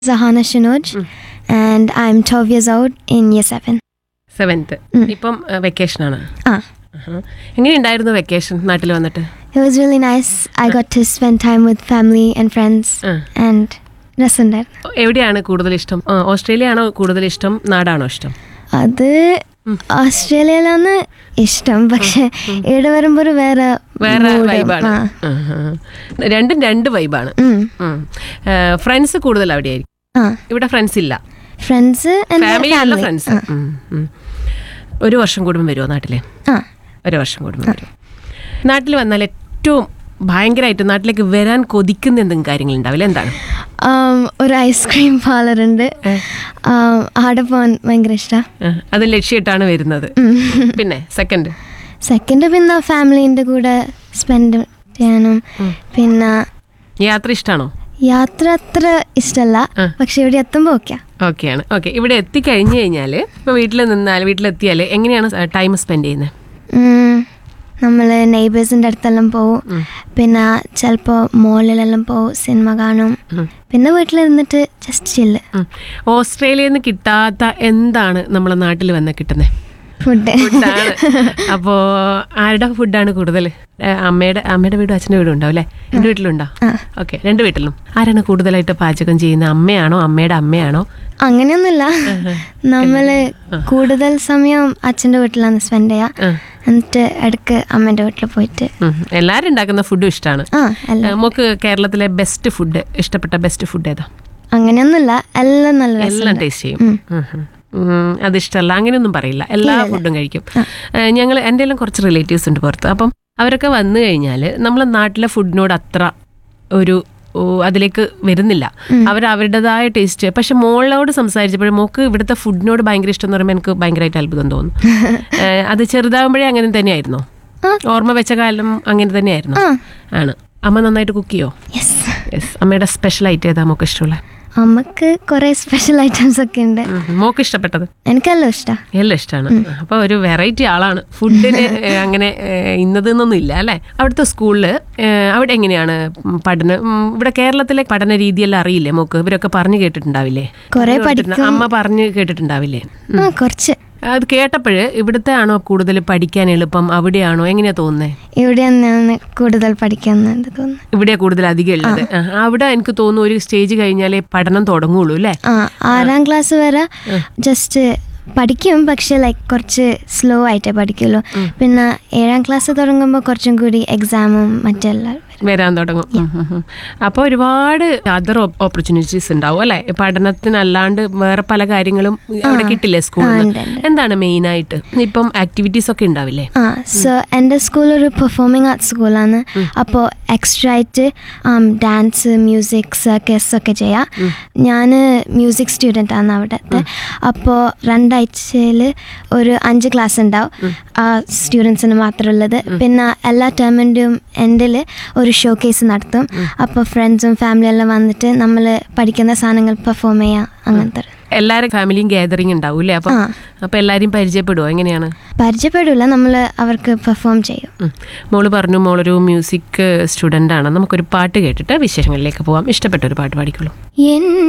Zahana Shinoj, and I'm 12 years old in year 7. Seventh ഇപ്പം vacation ആണ് Ah, ആഹാ. എങ്ങനെയുണ്ടായിരുന്നു വെക്കേഷൻ നാട്ടിൽ വന്നിട്ട് it was really nice. I got to spend time with family and friends, ആ. and രസമുണ്ടായിരുന്നു എവിടെയാണ് കൂടുതൽ ഇഷ്ടം ആ, ഓസ്ട്രേലിയ ആണോ കൂടുതൽ ഇഷ്ടം നാടാണോ ഇഷ്ടം അത് ഓസ്ട്രേലിയയിലാണ് ഇഷ്ടം പക്ഷെ ഇവിടെ വരുമ്പോൾ ഒരു വേറെ വേറെ mood. വൈബാണ് ആ. രണ്ടും രണ്ട് വൈബാണ് ഉം. ഫ്രണ്ട്സ് കൂടുതൽ അവിടെയായിരിക്കും ആ ഇവിടെ ഫ്രണ്ട്സ് ഇല്ല ഫ്രണ്ട്സ് ഫാമിലി അല്ല ഫാമിലി ഫ്രണ്ട്സ് ഒരു വർഷം കൂടുമ്പോൾ വരുമോ നാട്ടിലെ ആ ഒരു വർഷം കൂടുമ്പോൾ വരും നാട്ടിൽ വന്നാൽ ഏറ്റവും ഭയങ്കരമായിട്ട് നാട്ടിലേക്ക് വരാൻ കൊതിക്കുന്ന എന്തെങ്കിലും കാര്യങ്ങളുണ്ടാവില്ല എന്താണ് Um, ഒരു ഐസ്ക്രീം പാർലർ ഉണ്ട് Um, അവിടെ പോകാൻ ഭയങ്കര ഇഷ്ടമാണ് ആ, അത് ലക്ഷ്യമായിട്ടാണ് വരുന്നത് പിന്നെ സെക്കൻഡ് സെക്കൻഡ് പിന്നെ ഫാമിലീൻ്റെ കൂടെ സ്പെൻഡ് ചെയ്യാനും പിന്നെ യാത്ര ഇഷ്ടമാണോ യാത്ര അത്ര ഇഷ്ടമല്ല ആ. പക്ഷെ ഇവിടെ എത്തുമ്പോൾ ഓക്കെ ഓക്കെയാണ് ഓക്കെ ഇവിടെ എത്തിക്കഴിഞ്ഞ് കഴിഞ്ഞാൽ ഇപ്പോൾ വീട്ടിൽ നിന്നാൽ വീട്ടിലെത്തിയാൽ എങ്ങനെയാണ് ടൈം സ്പെൻഡ് ചെയ്യുന്നത് നമ്മൾ നെയ്ബേഴ്സിൻ്റെ അടുത്തെല്ലാം പോവും പിന്നെ ചിലപ്പോൾ മോളിലെല്ലാം പോവും സിനിമ കാണും പിന്നെ വീട്ടിലിരുന്നിട്ട് ജസ്റ്റ് ചില്ല് ഓസ്ട്രേലിയയിൽ നിന്ന് കിട്ടാത്ത എന്താണ് നമ്മളെ നാട്ടിൽ വന്ന് കിട്ടുന്നത് ഫുഡ് ഫുഡാണ് അപ്പോൾ ആരുടെ ഫുഡാണ് കൂടുതൽ അമ്മയുടെ അമ്മയുടെ വീടും അച്ഛൻ്റെ വീടും ഉണ്ടാവും അല്ലേ എൻ്റെ വീട്ടിലുണ്ടോ ഓക്കെ രണ്ട് വീട്ടിലും ആരാണ് കൂടുതലായിട്ട് പാചകം ചെയ്യുന്നത് അമ്മയാണോ അമ്മയുടെ അമ്മയാണോ അങ്ങനെയൊന്നുമില്ല നമ്മൾ കൂടുതൽ സമയം അച്ഛൻ്റെ വീട്ടിലാണ് സ്പെൻഡ് ചെയ്യുക ആ. എന്നിട്ട് ഇടയ്ക്ക് അമ്മേൻ്റെ വീട്ടിൽ പോയിട്ട് ഉം. എല്ലാവരും ഉണ്ടാക്കുന്ന ഫുഡും ഇഷ്ടമാണ് ആ അല്ല നമുക്ക് കേരളത്തിലെ ബെസ്റ്റ് ഫുഡ് ഇഷ്ടപ്പെട്ട ബെസ്റ്റ് ഫുഡ് ഏതാ അങ്ങനെയൊന്നുമില്ല എല്ലാം നല്ല രസം എല്ലാം ടേസ്റ്റ് ചെയ്യും ഉം, ഉം. ഉം, അതിഷ്ടമല്ല അങ്ങനെയൊന്നും പറയില്ല എല്ലാ ഫുഡും കഴിക്കും ഞങ്ങൾ എൻ്റെ എല്ലാം കുറച്ച് റിലേറ്റീവ്സ് ഉണ്ട് പുറത്ത് അപ്പം അവരൊക്കെ വന്നു കഴിഞ്ഞാൽ നമ്മളെ നാട്ടിലെ ഫുഡിനോട് അത്ര ഒരു ഓ, അതിലേക്ക് വരുന്നില്ല അവർ അവരുടേതായ ടേസ്റ്റ് പക്ഷെ മോളോട് സംസാരിച്ചപ്പോഴും മോക്ക് ഇവിടുത്തെ ഫുഡിനോട് ഭയങ്കര ഇഷ്ടം എന്ന് പറയുമ്പോൾ എനിക്ക് ഭയങ്കരമായിട്ട് അത്ഭുതം തോന്നുന്നു ഏഹ്, അത് ചെറുതാകുമ്പോഴേ അങ്ങനെ തന്നെയായിരുന്നോ ഓർമ്മ വെച്ച കാലം അങ്ങനെ തന്നെയായിരുന്നു ആണ് അമ്മ നന്നായിട്ട് കുക്ക് ചെയ്യോ യെസ് യെസ് അമ്മയുടെ സ്പെഷ്യൽ ഐറ്റം ഏതാ മോക്ക് ഇഷ്ടമുള്ള അമ്മക്ക് കുറേ സ്പെഷ്യൽ ഐറ്റംസ് ഒക്കെ ഉണ്ട് മോക്ക് ഇഷ്ടപ്പെട്ടത് എനിക്കെല്ലാം ഇഷ്ടമാണ് എല്ലാം ഇഷ്ടമാണ് അപ്പൊ ഒരു വെറൈറ്റി ആളാണ് ഫുഡിന് ഏഹ്, അങ്ങനെ ഏഹ്, ഇന്നതെന്നൊന്നും ഇല്ല അല്ലെ അവിടുത്തെ സ്കൂളില് ഏഹ്, അവിടെ എങ്ങനെയാണ് ഉം, പഠനം ഉം, ഇവിടെ കേരളത്തിലെ പഠന രീതിയെല്ലാം അറിയില്ലേ മോക്ക് ഇവരൊക്കെ പറഞ്ഞു കേട്ടിട്ടുണ്ടാവില്ലേ കുറേ കേട്ടിട്ടുണ്ട്. അമ്മ പറഞ്ഞു കേട്ടിട്ടുണ്ടാവില്ലേ ആ കുറച്ച് അത് കേട്ടപ്പോഴ് ഇവിടുത്തെ ആണോ കൂടുതൽ പഠിക്കാൻ എളുപ്പം അവിടെയാണോ എങ്ങനെയാ തോന്നുന്നത് ഇവിടെ തന്നെയാണ് കൂടുതൽ പഠിക്കുന്നത് തോന്നുന്നു ഇവിടെ കൂടുതൽ അധികം ഉള്ളത് ആ, അവിടെ എനിക്ക് തോന്നുന്നു ഒരു സ്റ്റേജ് കഴിഞ്ഞാലേ പഠനം തുടങ്ങുള്ളൂ അല്ലേ ആ ആറാം ക്ലാസ് വരെ ജസ്റ്റ് പഠിക്കും പക്ഷെ ലൈക്ക് കുറച്ച് സ്ലോ ആയിട്ടേ പഠിക്കുള്ളൂ പിന്നെ ഏഴാം ക്ലാസ് തുടങ്ങുമ്പോൾ കുറച്ചും കൂടി എക്സാമും മറ്റെല്ലാം വരും. വരാൻ തുടങ്ങും അപ്പോൾ ഒരുപാട് അതർ ഓപ്പർച്യൂണിറ്റീസ് ഉണ്ടാവും അല്ലെ പഠനത്തിനല്ലാണ്ട് വേറെ പല കാര്യങ്ങളും അവിടെ കിട്ടില്ലേ സ്കൂളിൽ ഉണ്ട്, എന്താണ് മെയിൻ ആയിട്ട് ഇപ്പം ആക്ടിവിറ്റീസ് ഒക്കെ ഉണ്ടാവില്ലേ ആ സോ എൻ്റെ സ്കൂൾ ഒരു പെർഫോമിംഗ് ആർട്സ് സ്കൂളാണ് അപ്പോൾ എക്സ്ട്രാ ആയിട്ട് ഡാൻസ് മ്യൂസിക് സർക്കസ് ഒക്കെ ചെയ്യാം ഞാൻ മ്യൂസിക് സ്റ്റുഡൻ്റ് ആണ് അവിടുത്തെ അപ്പോൾ രണ്ടാഴ്ചയിൽ ഒരു അഞ്ച് ക്ലാസ് ഉണ്ടാവും ആ സ്റ്റുഡൻസിന് മാത്രമുള്ളത് പിന്നെ എല്ലാ ടേമിൻ്റെയും എൻഡിൽ ഒരു ഷോ കേസ് നടത്തും അപ്പോൾ ഫ്രണ്ട്സും ഫാമിലിയും എല്ലാം വന്നിട്ട് നമ്മൾ പഠിക്കുന്ന സാധനങ്ങൾ പെർഫോം ചെയ്യാം അങ്ങനത്തെ ഒരു- എല്ലാരും ഫാമിലിയും ഗാദറിങ് ഉണ്ടാവും അല്ലേ അപ്പം അപ്പൊ എല്ലാരും പരിചയപ്പെടുവോ എങ്ങനെയാണ് പരിചയപ്പെടില്ല നമ്മൾ അവർക്ക് പെർഫോം ചെയ്യും ഉം. മോള് പറഞ്ഞു മോളൊരു മ്യൂസിക് സ്റ്റുഡൻ്റ് ആണ് നമുക്കൊരു പാട്ട് കേട്ടിട്ട് വിശേഷങ്ങളിലേക്ക് പോവാം ഇഷ്ടപ്പെട്ട ഒരു പാട്ട് പാടിക്കോളൂ എൻ